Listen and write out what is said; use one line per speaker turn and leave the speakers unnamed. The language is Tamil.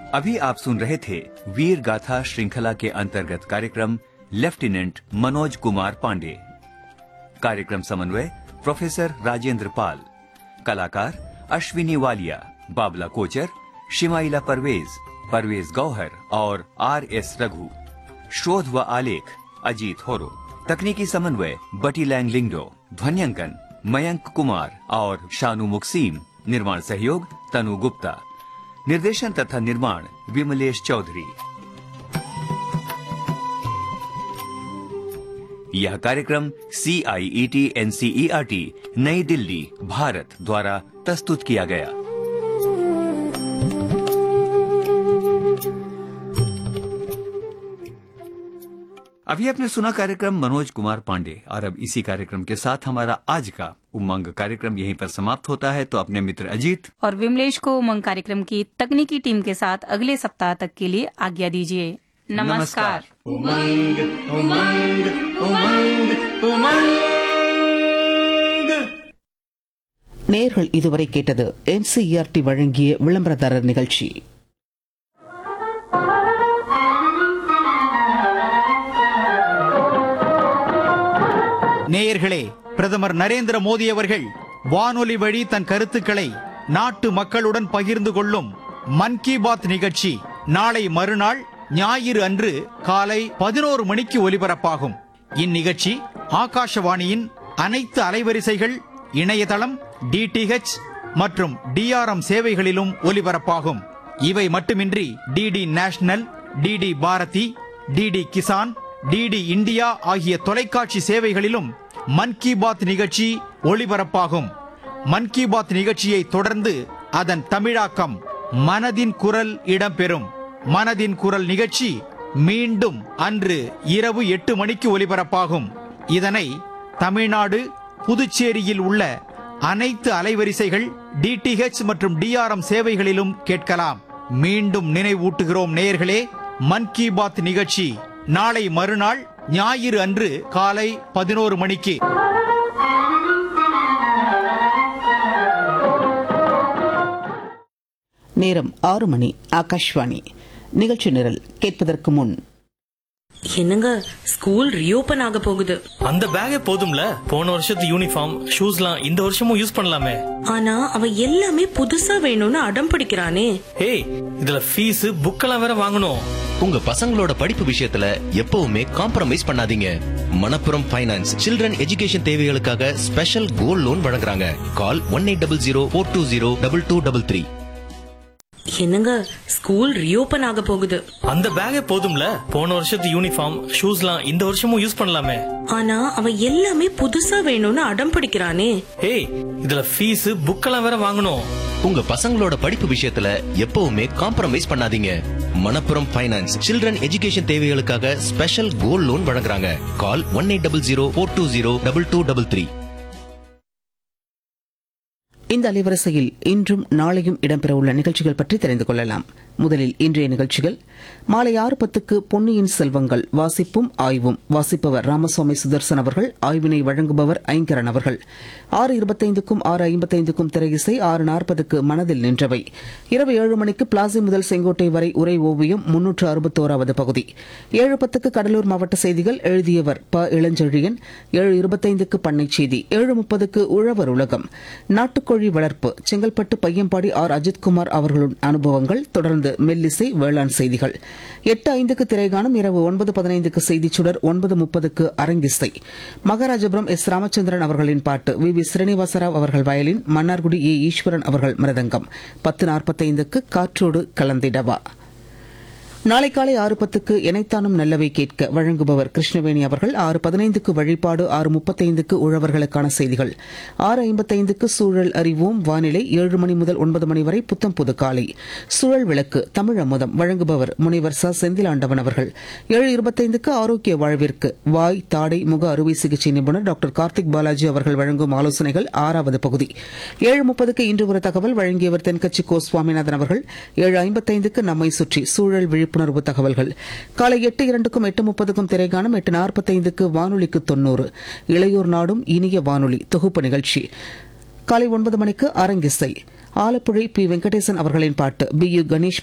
अभी आप सुन रहे थे वीर गाथा श्रृंखला के अंतर्गत कार्यक्रम लेफ्टिनेंट मनोज कुमार पांडे कार्यक्रम समन्वय प्रोफेसर राजेंद्र पाल कलाकार अश्विनी वालिया बाबला कोचर शिमाइला परवेज परवेज गौहर और आर एस रघु शोध व आलेख अजीत होरो तकनीकी समन्वय बटी लैंग लिंगडो ध्वन्यांकन मयंक कुमार और शानु मुक्सीम निर्माण सहयोग तनु गुप्ता निर्देशन तथा निर्माण विमलेश चौधरी यह कार्यक्रम C I E T N C E R T Nai Delhi Bharat द्वारा प्रस्तुत किया गया अभी आपने सुना कार्यक्रम मनोज कुमार पांडे और अब इसी कार्यक्रम के साथ हमारा आज का उमंग कार्यक्रम यहीं पर समाप्त होता है तो अपने मित्र अजीत
और विमलेश को उमंग कार्यक्रम की तकनीकी टीम के साथ अगले सप्ताह तक के लिए आज्ञा दीजिए नमस्कार
उमंग उमंग उमंग उमंग
நேர்கள் இதுவரை கேட்டது என்சிஇஆர்டி வழங்கிய விளம்பரதாரர் நிகழ்ச்சி
நேயர்களே பிரதமர் நரேந்திர மோடி அவர்கள் வானொலி வழி தன் கருத்துக்களை நாட்டு மக்களுடன் பகிர்ந்து கொள்ளும் மன் கி பாத் நிகழ்ச்சி நாளை மறுநாள் ஞாயிறு அன்று காலை பதினோரு மணிக்கு ஒலிபரப்பாகும் இந்நிகழ்ச்சி ஆகாஷவாணியின் அனைத்து அலைவரிசைகள் இணையதளம் டிடிஹெச் மற்றும் டிஆர்எம் சேவைகளிலும் ஒலிபரப்பாகும் இவை மட்டுமின்றி DD national DD Bharati DD Kisan DD India ஆகிய தொலைக்காட்சி சேவைகளிலும் மன் கி பாத் நிகழ்ச்சி ஒளிபரப்பாகும் மன் கி பாத் நிகழ்ச்சியை தொடர்ந்து அதன் தமிழாக்கம் மனதின் குரல் இடம்பெறும் மனதின் குரல் நிகழ்ச்சி மீண்டும் அன்று இரவு எட்டு மணிக்கு ஒலிபரப்பாகும் இதனை தமிழ்நாடு புதுச்சேரியில் உள்ள அனைத்து அலைவரிசைகள் டிடிஹெச் மற்றும் டிஆர்எம் சேவைகளிலும் கேட்கலாம் மீண்டும் நினைவூட்டுகிறோம் நேயர்களே மன் கி பாத் நிகழ்ச்சி நாளை மறுநாள் ஞாயிறு அன்று காலை பதினோரு மணிக்கு
நேரம் ஆறு மணி ஆகாஷ்வாணி நிகழ்ச்சி நிரல் கேட்பதற்கு முன்
என்னங்க ஸ்கூல் ரீஓபன் ஆக போகுது
அந்த பேக்கே போதும்ல போன வருஷத்து யூனிஃபார்ம் ஷூஸ்லாம் இந்த வருஷமும் யூஸ் பண்ணலாமே
ஆனா அவன் எல்லாமே புதுசா வேணும்னு அடம் பிடிக்கிறானே
ஏய் இதுல ஃபீஸ் புக்கெல்லாம் வேற வாங்கணும்
உங்க பசங்களோட படிப்பு விஷயத்துல எப்பவுமே காம்ப்ரமைஸ் பண்ணாதீங்க மணப்புரம் ஃபைனான்ஸ் சில்ட்ரன் எஜுகேஷன் தேவைகளுக்காக ஸ்பெஷல் கோல்ட் லோன் வழங்குறாங்க call one eight double zero four two zero double two double three
என்னங்க ஸ்கூல் ரீஓபன் ஆக போகுது
அந்த பேக்கே போதும்ல போன வருஷத்து யூனிஃபார்ம் ஷூஸ்லாம் இந்த வருஷமும் யூஸ் பண்ணலாமே
ஆனா அவன் எல்லாமே புதுசா வேணும்னு அடம் பிடிக்கிறானே
ஏய் இதுல ஃபீஸ் புக்கெல்லாம் வேற வாங்கணும்
உங்க பசங்களோட படிப்பு விஷயத்துல எப்பவுமே காம்ப்ரமைஸ் பண்ணாதீங்க மணப்புரம் ஃபைனான்ஸ் சில்ட்ரன் எஜுகேஷன் தேவைகளுக்காக ஸ்பெஷல் கோல்ட் லோன் வழங்குறாங்க call one eight double zero four two zero double two double three
இந்த அலைவரிசையில் இன்றும் நாளையும் இடம்பெறவுள்ள நிகழ்ச்சிகள் பற்றி தெரிந்து கொள்ளலாம் முதலில் இன்றைய நிகழ்ச்சிகள் மாலை ஆறு பத்துக்கு பொன்னியின் செல்வங்கள் வாசிப்பும் ஆய்வும் வாசிப்பவர் ராமசுவாமி சுதர்சன் அவர்கள் ஆய்வினை வழங்குபவர் ஐங்கரன் அவர்கள் ஆறு இருபத்தைந்துக்கும் ஆறு ஐம்பத்தைந்துக்கும் திரையிசை ஆறு நாற்பதுக்கு மனதில் நின்றவை இரவு ஏழு மணிக்கு பிளாசி முதல் செங்கோட்டை வரை உரை ஓவியம் முன்னூற்று அறுபத்தோராவது பகுதி ஏழு பத்துக்கு கடலூர் மாவட்ட செய்திகள் எழுதியவர் ப இளஞ்செழியன் ஏழு இருபத்தைந்துக்கு பண்ணை செய்தி ஏழு முப்பதுக்கு உழவர் உலகம் நாட்டுக்கோழி வளர்ப்பு செங்கல்பட்டு பையம்பாடி ஆர் அஜித்குமார் அவர்களின் அனுபவங்கள் தொடர்ந்து மெல்லிசை வேளாண் செய்திகள் எட்டு ஐந்துக்கு திரைகாணும் இரவு ஒன்பது பதினைந்துக்கு செய்திச் சுடர் ஒன்பது முப்பதுக்கு அரங்கிசை மகாராஜபுரம் எஸ் ராமச்சந்திரன் அவர்களின் பாட்டு வி வி ஸ்ரீனிவாசராவ் அவர்கள் வயலின் மன்னார்குடி ஏ ஈஸ்வரன் அவர்கள் மிருதங்கம் பத்து நாற்பத்தைந்துக்கு காற்றோடு கலந்திடவா நாளை காலை ஆறு பத்துக்கு எனைத்தானும் நல்லவை கேட்க வழங்குபவர் கிருஷ்ணவேணி அவர்கள் ஆறு பதினைந்துக்கு வழிபாடு ஆறு முப்பத்தைந்துக்கு உழவர்களுக்கான செய்திகள் ஆறு ஐம்பத்தைந்துக்கு சூழல் அறிவோம் வானிலை ஏழு மணி முதல் ஒன்பது மணி வரை புத்தம் புது காலை சூழல் விளக்கு தமிழ் அமுதம் வழங்குபவர் முனைவர் ச செந்திலாண்டவன் அவர்கள் ஏழு இருபத்தைந்துக்கு ஆரோக்கிய வாழ்விற்கு வாய் தாடை முக அறுவை சிகிச்சை நிபுணர் டாக்டர் கார்த்திக் பாலாஜி அவர்கள் வழங்கும் ஆலோசனைகள் ஆறாவது பகுதி ஏழு முப்பதுக்கு இன்று ஒரு தகவல் வழங்கியவர் தென்கட்சி கோ சுவாமிநாதன் அவர்கள் ஏழு ஐம்பத்தைந்துக்கு நம்மை சுற்றி சூழல் விழிப்புணர்வு தகவல்கள் காலை எட்டு இரண்டுக்கும் எட்டு முப்பதுக்கும் திரைகாணும் எட்டு நாற்பத்தைந்துக்கு வானொலிக்கு தொன்னூறு இளையோர் நாடும் இனிய வானொலி தொகுப்பு நிகழ்ச்சி காலை ஒன்பது மணிக்கு அரங்கிசை ஆலப்புழை பி வெங்கடேசன் அவர்களின் பாட்டு பி யு கணேஷ்